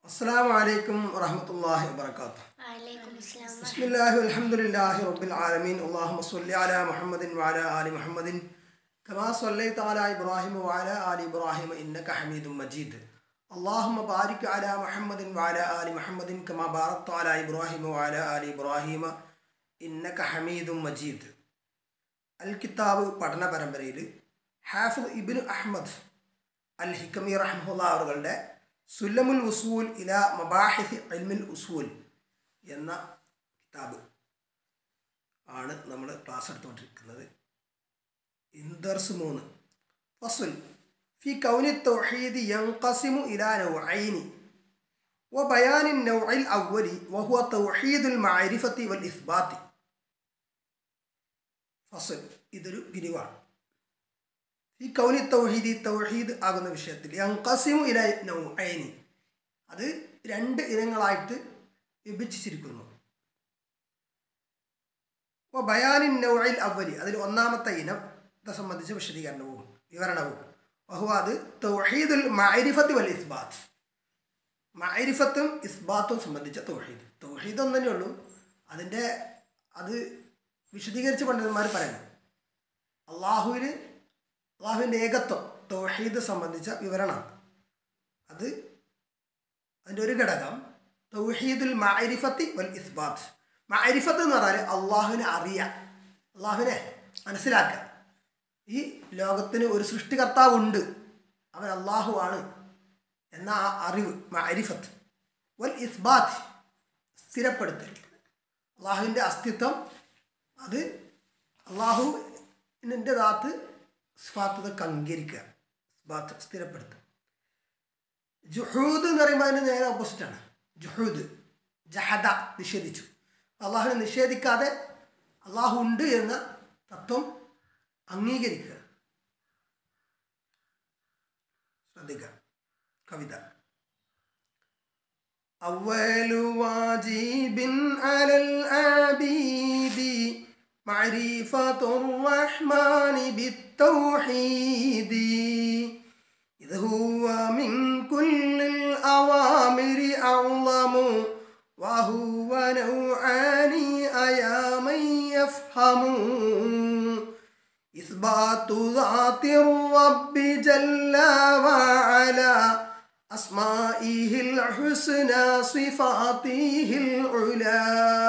അസ്സാം വലൈക്കും വറഹമത്തല്ലാഹി വബർക്കാത്തു വലൈക്കും അസ്സലാം ബിസ്മില്ലാഹി അൽഹംദുലില്ലാഹി റബ്ബിൽ ആലമീൻ അല്ലാഹുമ്മ സ്വല്ലി അലാ മുഹമ്മദിൻ വഅലാ ആലി മുഹമ്മദിൻ കമാ സ്വല്ലൈത അലാ ഇബ്രാഹിം വഅലാ ആലി ഇബ്രാഹിം ഇന്നക ഹമീദും മജീദ് اللهم بارك على محمد وعلى آل محمد كما باركت على إبراهيم وعلى آل إبراهيم إنك حميد مجيد അൽ കിതാബ് പഠന പരമ്പരയിൽ ഹാഫിദ് ഇബിൻ അഹമ്മദ് അൽ ഹിക്കമി റഹ്മുല്ല അവരുടെ സുല്ലമുൽ ഉസൂൽ ഇല മബാഹിദ് അൽമുൽ ഉസൂൽ എന്ന കിതാബ് ആണ് നമ്മൾ ക്ലാസ് എടുത്തുകൊണ്ടിരിക്കുന്നത് ഇന്തർസ് മൂന്ന് ഫസുൽ في كون التوحيد ينقسم إلى نوعين وبيان النوع الأول وهو توحيد المعرفة والإثبات ഫസൽ ഇതൊരു പിരിവാണ് ഈ കൗനി തൗഹീദ് തൗഹീദ് ആകുന്ന വിഷയത്തിൽ അങ്കസിമു ഇല നൗഐനി അത് രണ്ട് ഇനങ്ങളായിട്ട് വിഭജിച്ചിരിക്കുന്നു അപ്പോൾ ബയാനിൻ നൗയിൽ അവലി അതിൽ ഒന്നാമത്തെ ഇനം സംബന്ധിച്ച വിശദീകരണവും വിവരണവും ബഹു അത് തൗഹീദുൽ മൈരിഫത്ത് വൽ ഇസ്ബാത്ത് മൈരിഫത്തും ഇസ്ബാത്തും സംബന്ധിച്ച തൗഹീദ് തൗഹീദ് ഒന്നു ഉള്ളൂ അതിൻ്റെ അത് വിശദീകരിച്ച് പണ്ഡിതന്മാർ പറയുന്നത് അള്ളാഹുവിന് അള്ളാഹുവിൻ്റെ ഏകത്വം തൗഹീദ് സംബന്ധിച്ച വിവരണമാണ് അത് അതിൻ്റെ ഒരു ഘടകം തൗഹീദുൽ മൈരിഫത്തി വൽ ഇസ്ബാത്ത് മൈരിഫത്ത് എന്ന് പറഞ്ഞാൽ അള്ളാഹുവിനെ അറിയാം അള്ളാഹുവിനെ മനസ്സിലാക്കുക ഈ ലോകത്തിന് ഒരു സൃഷ്ടികർത്താവ് ഉണ്ട് അവൻ അള്ളാഹു ആണ് എന്ന ആ അറിവ് മൈരിഫത്ത് വൽ ഇസ്ബാത്ത് സ്ഥിരപ്പെടുത്തൽ അള്ളാഹുവിൻ്റെ അസ്തിത്വം അത് അള്ളാഹുവിൻ്റെ ദാത്ത് സ്വാത്തതൊക്കെ അംഗീകരിക്കുക സ്വാത്ത് സ്ഥിരപ്പെടുത്തുക ജുഹൂദ് എന്ന് പറയുമ്പോൾ അതിന് നേരെ ഓപ്പോസിറ്റാണ് ജുഹൂദ് ജഹദ നിഷേധിച്ചു അള്ളാഹുവിനെ നിഷേധിക്കാതെ അള്ളാഹു ഉണ്ട് എന്ന തത്വം അംഗീകരിക്കുക ശ്രദ്ധിക്കുക കവിത أول واجب على العبيد معرفة الرحمن بالتوحيد إذ هو من كل الأوامر أعظم وهو نوعان أيا من يفهم إثبات ذات الرب جل وعلا أسمائه الحسنى صفاته العلا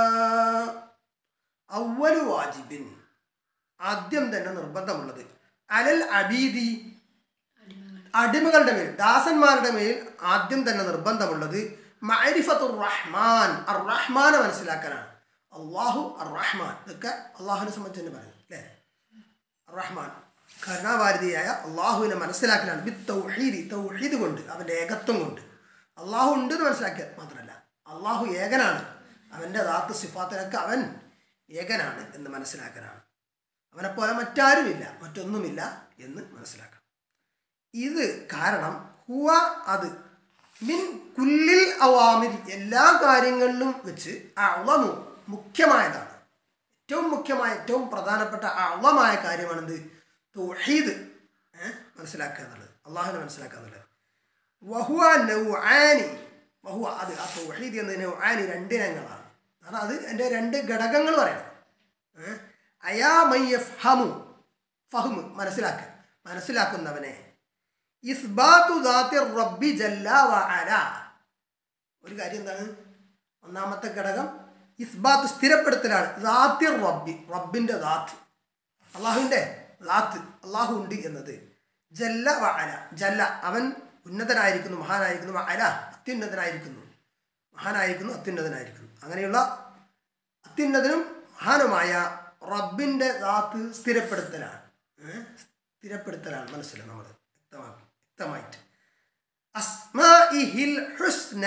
أول واجب ആദ്യം തന്നെ നിർബന്ധമുള്ളത് അലൽ അബീദി അടിമകളുടെ മേൽ ദാസന്മാരുടെ മേൽ ആദ്യം തന്നെ നിർബന്ധമുള്ളത് മൈരിഫത്തുർ റഹ്മാൻ അർ റഹ്മാനെ മനസ്സിലാക്കാനാണ് അള്ളാഹു അർ റഹ്മാൻ ഇതൊക്കെ അള്ളാഹുവിനെ സംബന്ധിച്ച് തന്നെ പറയുന്നത് അല്ലേ റഹ്മാൻ കരുണാഭാരതിയായ അള്ളാഹുവിനെ മനസ്സിലാക്കലാണ് ബി തൗഹീദി തൗഹീദ് കൊണ്ട് അവൻ്റെ ഏകത്വം കൊണ്ട് അള്ളാഹു ഉണ്ട് എന്ന് മനസ്സിലാക്കിയ മാത്രമല്ല അള്ളാഹു ഏകനാണ് അവൻ്റെ ദാത്ത് സിഫാത്തിനൊക്കെ അവൻ ഏകനാണ് എന്ന് മനസ്സിലാക്കലാണ് അവനെപ്പോലെ മറ്റാരുമില്ല മറ്റൊന്നുമില്ല എന്ന് മനസ്സിലാക്കണം ഇത് കാരണം ഹുവ അത് മിൻ കുല്ലിൽ അവാമിരി എല്ലാ കാര്യങ്ങളിലും വെച്ച് അളമു മുഖ്യമായതാണ് ഏറ്റവും മുഖ്യമായ ഏറ്റവും പ്രധാനപ്പെട്ട അളമായ കാര്യമാണെന്ത് തൗഹീദ് മനസ്സിലാക്കുക എന്നുള്ളത് അള്ളാഹുവിനെ മനസ്സിലാക്കുക എന്നുള്ളത് വഹുവ നൗആനി വഹുവ അത് ആ തൗഹീദ് എന്ന നൗആനി രണ്ടിനങ്ങളാണ് കാരണം അത് എൻ്റെ രണ്ട് ഘടകങ്ങൾ പറയണം അയാ മയ്യഫ് ഹമു ഫഹ്മ് മനസ്സിലാക്കുക മനസ്സിലാക്കുന്നവനെ ഇസ്ബാത്തു ദാത്തി റബ്ബി ജല്ല വഅല ഒരു കാര്യം എന്താണ് ഒന്നാമത്തെ ഘടകം ഇസ്ബാത്ത് സ്ഥിരപ്പെടുത്തലാണ് ദാത്തി റബ്ബി റബ്ബിൻ്റെ ദാത്ത് അള്ളാഹുവിൻ്റെ ദാത്ത് അള്ളാഹു ഉണ്ട് എന്നത് ജല്ല വഅല ജല്ല അവൻ ഉന്നതനായിരിക്കുന്നു മഹാനായിരിക്കുന്നു വഅല അത്യുന്നതനായിരിക്കുന്നു മഹാനായിരിക്കുന്നു അത്യുന്നതനായിരിക്കുന്നു അങ്ങനെയുള്ള അത്യുന്നതനും മഹാനുമായ റബ്ബിൻ്റെ ദാത്ത് സ്ഥിരപ്പെടുത്തലാണ് സ്ഥിരപ്പെടുത്തലാണ് മനസ്സിലായി നമ്മൾ വ്യക്തമാക്കി വ്യക്തമായിട്ട് അസ്മാഇഹിൽ ഹുസ്ന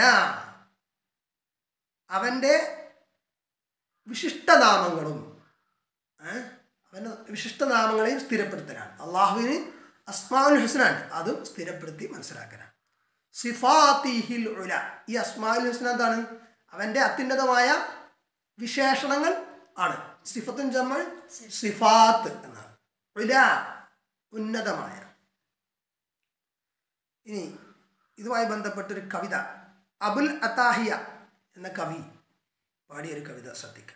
അവൻ്റെ വിശിഷ്ടനാമങ്ങളും അവൻ്റെ വിശിഷ്ടനാമങ്ങളെയും സ്ഥിരപ്പെടുത്തലാണ് അള്ളാഹുവിന് അസ്മാഉൽ ഹുസ്നാൻ അതും സ്ഥിരപ്പെടുത്തി മനസ്സിലാക്കലാണ് സിഫാത്തിഹിൽ ഉല ഈ അസ്മാഉൽ ഹുസ്ന എന്താണ് അവൻ്റെ അത്യുന്നതമായ വിശേഷണങ്ങൾ ആണ് സിഫത്തും ജമ്മൾ സിഫാത്ത് എന്നാണ് ഉല ഉന്നതമായ ഇനി ഇതുമായി ബന്ധപ്പെട്ടൊരു കവിത അബുൽ അത്താഹിയ എന്ന കവി പാടിയൊരു കവിത ശ്രദ്ധിക്കുക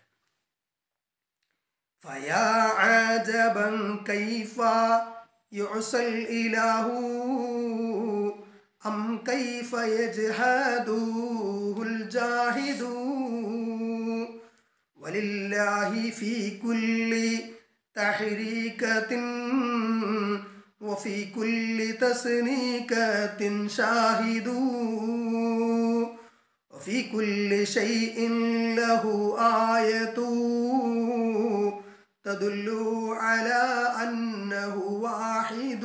فيا عجبا كيف يعصى الإله أم كيف يجهده الجاهد ولله في كل تحريكة وفي كل تسنيكة شاهد وفي كل شيء له آية تدل على أنه واحد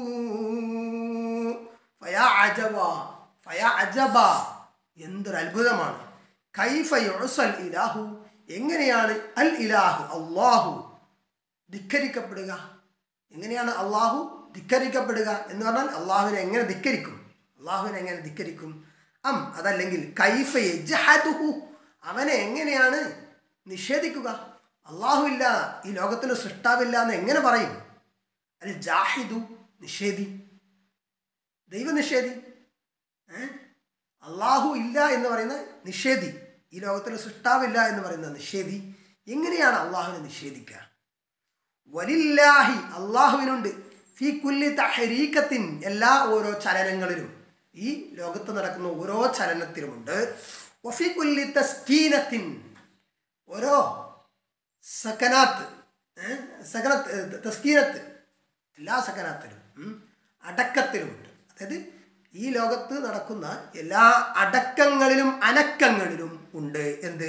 فيا عجبا فيا عجبا എന്തൊരു അത്ഭുതമാണ് കൈഫ യുസൽ ഇലാഹു എങ്ങനെയാണ് അൽ ഇലാഹു അള്ളാഹു ധിക്കരിക്കപ്പെടുക എങ്ങനെയാണ് അള്ളാഹു ധിക്കരിക്കപ്പെടുക എന്ന് പറഞ്ഞാൽ അള്ളാഹുവിനെ എങ്ങനെ ധിക്കരിക്കും അള്ളാഹുവിനെ എങ്ങനെ ധിക്കരിക്കും അം അതല്ലെങ്കിൽ കൈഫ യജ്ഹദുഹു അവനെ എങ്ങനെയാണ് നിഷേധിക്കുക അള്ളാഹുവില്ല ഈ ലോകത്തിന് സൃഷ്ടാവില്ല എന്ന് എങ്ങനെ പറയും അൽ ജാഹിദു നിഷേധി ദൈവനിഷേധി ഏ അള്ളാഹു ഇല്ല എന്ന് പറയുന്ന നിഷേധി ഈ ലോകത്തിൽ സൃഷ്ടാവില്ല എന്ന് പറയുന്ന നിഷേധി എങ്ങനെയാണ് അള്ളാഹുവിനെ നിഷേധിക്കുക വലില്ലാഹി അള്ളാഹുവിനുണ്ട് ഫി കുല്ലി തഹരീക്കത്തിൻ എല്ലാ ഓരോ ചലനങ്ങളിലും ഈ ലോകത്ത് നടക്കുന്ന ഓരോ ചലനത്തിലുമുണ്ട് വഫി കുല്ലി തസ്കീനത്തിൻ ഓരോ സക്കനാത്ത് ഏ? സകനത്ത് ഏ, തസ്കീനത്ത് എല്ലാ സക്കനാത്തിലും ഉം, അടക്കത്തിലുമുണ്ട് അതായത് ഈ ലോകത്ത് നടക്കുന്ന എല്ലാ അടക്കങ്ങളിലും അനക്കങ്ങളിലും ഉണ്ട് എന്ത്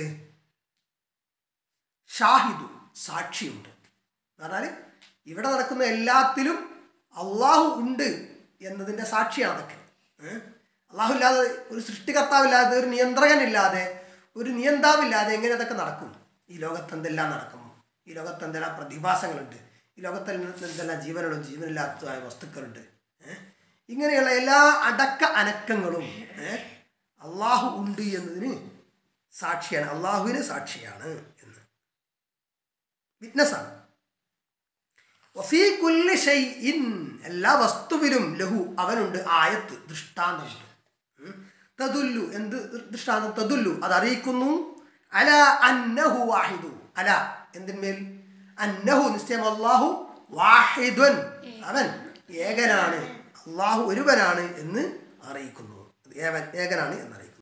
ഷാഹിദു സാക്ഷിയുണ്ട് എന്ന് പറഞ്ഞാൽ ഇവിടെ നടക്കുന്ന എല്ലാത്തിലും അള്ളാഹു ഉണ്ട് എന്നതിൻ്റെ സാക്ഷിയാണ് അതൊക്കെ ഏഹ്? അള്ളാഹു ഇല്ലാതെ ഒരു സൃഷ്ടികർത്താവില്ലാതെ ഒരു നിയന്ത്രകനില്ലാതെ ഒരു നിയന്താവില്ലാതെ എങ്ങനെ അതൊക്കെ നടക്കും ഈ ലോകത്ത് എന്തെല്ലാം നടക്കുന്നു ഈ ലോകത്ത് എന്തെല്ലാം പ്രതിഭാസങ്ങളുണ്ട് ഈ ലോകത്ത് എന്തെല്ലാം ജീവനുകളും ജീവനില്ലാത്തതായ വസ്തുക്കളുണ്ട് ഏഹ്? ഇങ്ങനെയുള്ള എല്ലാ അടക്ക അനക്കങ്ങളും ഏഹ്? അള്ളാഹു ഉണ്ട് എന്നതിന് സാക്ഷിയാണ് അള്ളാഹുവിന് സാക്ഷിയാണ് എന്ന് വിറ്റ്നസ്സാണ് വഫീ കുല്ലി ഷൈഇൻ എല്ലാ വസ്തുവിലും ലഹു അവനുണ്ട് ആയത്ത് ദൃഷ്ടാന്തമുണ്ട് ഉം. തദുല്ലു എന്ത് ദൃഷ്ടാന്തം തദുല്ലു അത് അറിയിക്കുന്നു അല അന്നഹു വാഹിദു അല എന്തിന്മേൽ അന്നഹു നിശ്ചയം അള്ളാഹു വാഹിദുൻ അവൻ ഏകനാണ് അള്ളാഹു ഒരുവനാണ് എന്ന് അറിയിക്കുന്നു ഏവൻ ഏകനാണ് എന്നറിയിക്കുന്നു